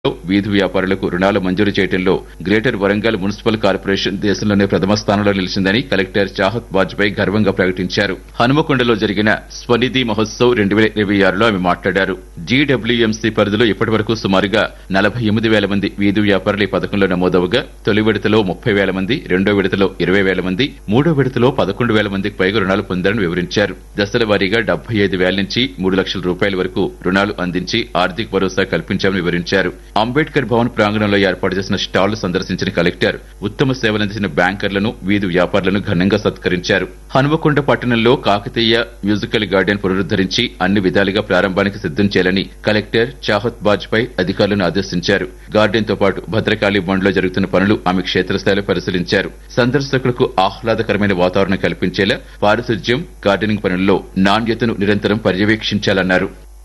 వీధి వ్యాపారులకు రుణాలు మంజూరు చేయడంలో గ్రేటర్ వరంగల్ మున్సిపల్ కార్పొరేషన్ దేశంలోనే ప్రథమ స్థానంలో నిలిచిందని కలెక్టర్ చాహత్ వాజ్పేయి గర్వంగా ప్రకటించారు హనుమకొండలో జరిగిన స్వనిధి మహోత్సవ్ రెండు వేల ఇరవై ఆరులో ఆమె మాట్లాడారు జీడబ్ల్యూఎంసీ పరిధిలో ఇప్పటి వరకు సుమారుగా నలభై ఎనిమిది వేల మంది వీధి వ్యాపారులు ఈ పథకంలో నమోదవగా తొలి విడతలో ముప్పై వేల మంది రెండో విడతలో ఇరవై వేల మంది మూడో విడతలో పదకొండు వేల మందికి పైగా రుణాలు పొందారని వివరించారు దశల వారీగా డెబ్బై ఐదు వేల నుంచి మూడు లక్షల రూపాయల వరకు రుణాలు అందించి ఆర్థిక భరోసా కల్పించామని వివరించారు అంబేద్కర్ భవన్ ప్రాంగణంలో ఏర్పాటు చేసిన స్టాళ్లు సందర్శించిన కలెక్టర్ ఉత్తమ సేవలందించిన బ్యాంకర్లను వీధి వ్యాపారులను ఘనంగా సత్కరించారు హనుమకొండ పట్టణంలో కాకతీయ మ్యూజికల్ గార్డెన్ పునరుద్దరించి అన్ని విధాలుగా ప్రారంభానికి సిద్దం చేయాలని కలెక్టర్ చాహత్ బాజ్పేయి అధికారులను ఆదేశించారు గార్డెన్ తో పాటు భద్రకాళి బండ్లో జరుగుతున్న పనులు ఆమె క్షేత్రస్థాయిలో పరిశీలించారు సందర్శకులకు ఆహ్లాదకరమైన వాతావరణం కల్పించేలా పారిశుధ్యం గార్డెనింగ్ పనుల్లో నాణ్యతను నిరంతరం పర్యవేక్షించాలన్నారు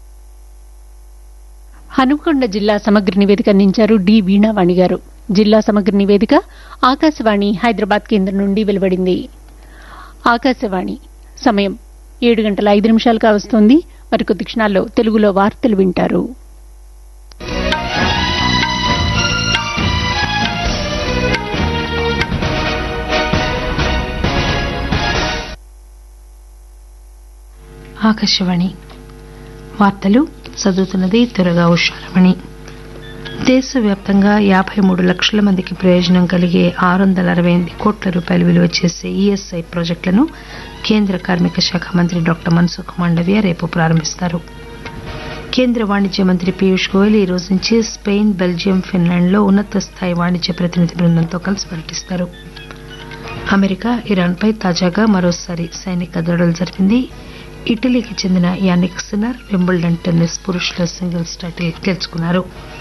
హనుమకొండ జిల్లా సమగ్ర నివేదిక అందించారు డి వీణావాణి గారు జిల్లా సమగ్ర నివేదిక ఆకాశవాణి హైదరాబాద్ కేంద్రం నుండి వెలువడింది ఆకాశవాణి సమయం ఏడు గంటల ఐదు నిమిషాలు కావస్తోంది మరికొద్ది క్షణాల్లో తెలుగులో వార్తలు వింటారు ఆకాశవాణి వార్తలు చదువుతున్నది త్వరగా ఉషారమణి దేశవ్యాప్తంగా యాభై మూడు లక్షల మందికి ప్రయోజనం కలిగే ఆరు వందల అరవై ఎనిమిది కోట్ల రూపాయలు విలువ చేసే ఈఎస్ఐ ప్రాజెక్టులను కేంద్ర కార్మిక శాఖ మంత్రి డాక్టర్ మన్సుఖ్ మాండవ్య రేపు ప్రారంభిస్తారు కేంద్ర వాణిజ్య మంత్రి పీయూష్ గోయల్ ఈ రోజు నుంచి స్పెయిన్ బెల్జియం ఫిన్లాండ్లో ఉన్నత స్థాయి వాణిజ్య ప్రతినిధి బృందంతో కలిసి పర్యటిస్తారు అమెరికా ఇరాన్పై తాజాగా మరోసారి సైనిక దాడులు జరిపింది ఇటలీకి చెందిన యానిక్ సినర్ వింబుల్డన్ టెన్నిస్ పురుషుల సింగిల్స్ టైటిల్ గెలుచుకున్నారు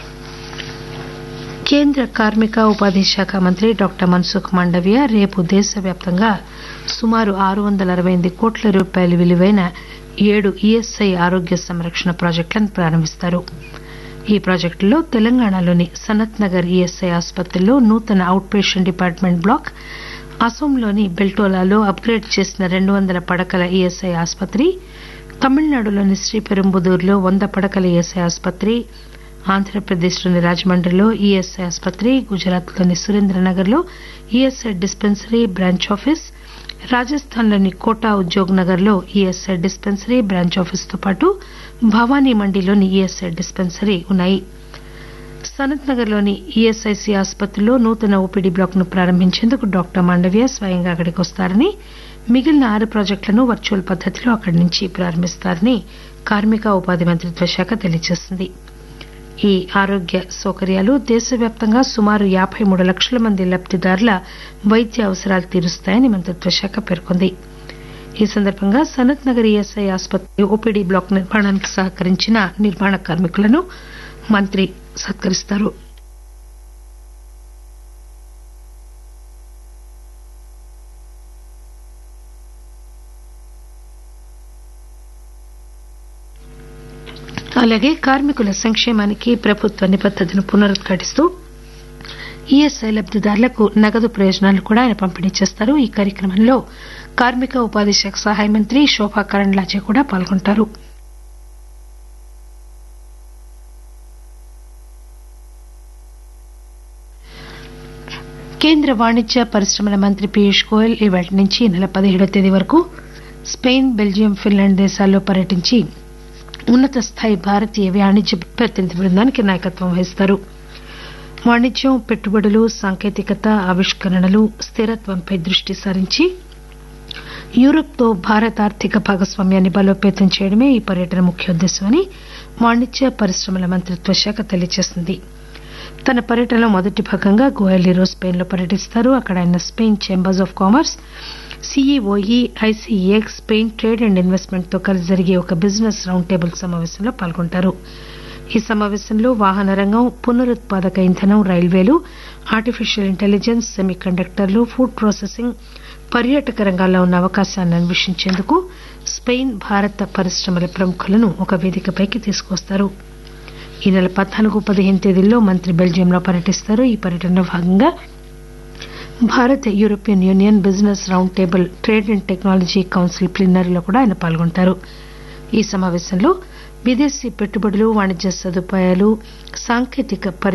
కేంద్ర కార్మిక ఉపాధి శాఖ మంత్రి డాక్టర్ మన్సుఖ్ మాండవ్య రేపు దేశవ్యాప్తంగా సుమారు ఆరు వందల అరవై ఎనిమిది కోట్ల రూపాయల విలువైన ఏడు ఈఎస్ఐ ఆరోగ్య సంరక్షణ ప్రాజెక్టులను ప్రారంభిస్తారు ఈ ప్రాజెక్టుల్లో తెలంగాణలోని సనత్ నగర్ ఈఎస్ఐ ఆసుపత్రిలో నూతన అవుట్ పేషెంట్ డిపార్ట్మెంట్ బ్లాక్ అసోంలోని బెల్టోలాలో అప్గ్రేడ్ చేసిన రెండు వందల పడకల ఈఎస్ఐ ఆసుపత్రి తమిళనాడులోని శ్రీపెరుంబుదూరులో వంద పడకల ఈఎస్ఐ ఆసుపత్రి ఆంధ్రప్రదేశ్లోని రాజమండ్రిలో ఈఎస్ఐ ఆసుపత్రి గుజరాత్లోని సురేంద్రనగర్లో ఈఎస్ఐ డిస్పెన్సరీ బ్రాంచ్ ఆఫీస్ రాజస్థాన్లోని కోటా ఉద్యోగ్ నగర్లో ఈఎస్ఐ డిస్పెన్సరీ బ్రాంచ్ ఆఫీస్తో పాటు భవానీ మండిలోని ఈఎస్ఐ డిస్పెన్సరీ ఉన్నాయి సనత్ నగర్లోని ఈఎస్ఐసి ఆసుపత్రిలో నూతన ఓపీడీ బ్లాక్ ను ప్రారంభించేందుకు డాక్టర్ మాండవ్య స్వయంగా అక్కడికి వస్తారని మిగిలిన ఆరు ప్రాజెక్టులను వర్చువల్ పద్దతిలో అక్కడి నుంచి ప్రారంభిస్తారని కార్మిక ఉపాధి మంత్రిత్వ శాఖ తెలియజేసింది ఈ ఆరోగ్య సౌకర్యాలు దేశవ్యాప్తంగా సుమారు యాభై మూడు లక్షల మంది లబ్దిదారుల వైద్య అవసరాలు తీరుస్తాయని మంత్రిత్వ శాఖ పేర్కొంది ఈ సందర్భంగా సనత్ నగర్ ఈఎస్ఐ ఆసుపత్రి ఓపీడీ బ్లాక్ నిర్మాణానికి సహకరించిన నిర్మాణ కార్మికులను మంత్రి సత్కరిస్తారు అలాగే కార్మికుల సంక్షేమానికి ప్రభుత్వ నిబద్దతను పునరుద్ఘాటిస్తూ ఈఎస్ఐ లబ్దిదారులకు నగదు ప్రయోజనాలు కూడా ఆయన పంపిణీ చేస్తారు ఈ కార్యక్రమంలో కార్మిక ఉపాధి శాఖ సహాయ మంత్రి శోభా కరండ్లాజే కూడా పాల్గొంటారు కేంద్ర వాణిజ్య పరిశ్రమల మంత్రి పీయూష్ గోయల్ ఇవాటి నుంచి ఈ నెల పదిహేడవ తేదీ వరకు స్పెయిన్ బెల్జియం ఫిన్లాండ్ దేశాల్లో పర్యటించి ఉన్నత స్థాయి భారతీయ వాణిజ్య ప్రతినిధి బృందానికి నాయకత్వం వహిస్తారు వాణిజ్యం పెట్టుబడులు సాంకేతికత ఆవిష్కరణలు స్థిరత్వంపై దృష్టి సారించి యూరప్తో భారత్ ఆర్థిక భాగస్వామ్యాన్ని బలోపేతం చేయడమే ఈ పర్యటన ముఖ్య ఉద్దేశమని వాణిజ్య పరిశ్రమల మంత్రిత్వ శాఖ తెలియజేసింది తన పర్యటనలో మొదటి భాగంగా గోయల్ ఈరోజు స్పెయిన్లో పర్యటిస్తారు అక్కడ ఆయన Spain chambers of commerce C E O E I C E X Spain trade and investment తో కలిసి జరిగే ఒక బిజినెస్ రౌండ్ టేబుల్ సమావేశంలో పాల్గొంటారు ఈ సమావేశంలో వాహన రంగం పునరుత్పాదక ఇంధనం రైల్వేలు ఆర్టిఫిషియల్ ఇంటెలిజెన్స్ సెమీ కండక్టర్లు ఫుడ్ ప్రాసెసింగ్ పర్యాటక రంగాల్లో ఉన్న అవకాశాలను అన్వేషించేందుకు స్పెయిన్ భారత పరిశ్రమల ప్రముఖులను ఒక వేదికపైకి తీసుకువస్తారు ఈ నెల పద్నాలుగు పదిహేను తేదీల్లో మంత్రి బెల్జియంలో పర్యటిస్తారు ఈ పర్యటనలో భాగంగా Bharat European union business round table trade and technology council ప్లీనరీలో కూడా ఆయన పాల్గొంటారు ఈ సమావేశంలో విదేశీ పెట్టుబడులు వాణిజ్య సదుపాయాలు సాంకేతిక